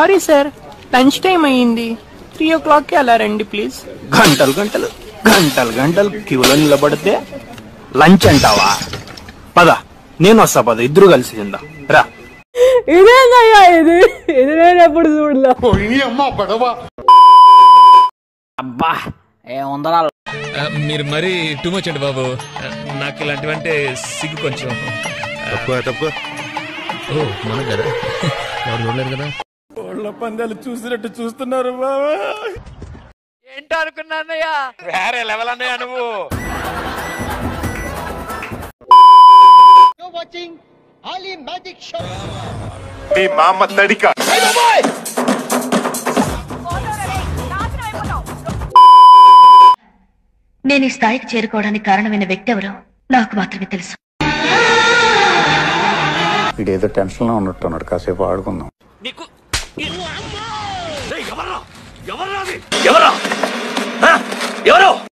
sorry sir lunch time అయ్యింది three ఓ క్లాక్కి అలా రండి ప్లీజ్ గంటలు గంటలు గంటలు గంటలు క్యూలో నిలబడితే లంచ్ అంటావా పద నేను వస్తా పద ఇద్దరు కలిసి తిందాం రా ఇదేందయ్యా ఇది ఇది నేను ఎప్పుడు చూడలే అబ్బా ఏముందరా మీరు మరీ టూ మచ్ అండి బాబు నాకు ఇలాంటివంటే సిగ్గు కొంచెం తప్పుకో తప్పుకో ఓ మన కదా వాడు చూడలేదు కదా మీ మా అమ్మ తడిక నేను ఈ స్థాయికి చేరుకోవడానికి కారణమైన వ్యక్తి ఎవరో నాకు మాత్రమే తెలుసు వీడేదో టెన్షన్ లో ఉన్నట్టున్నాడు కాసేపు ఆడుకుందాం ఎవరు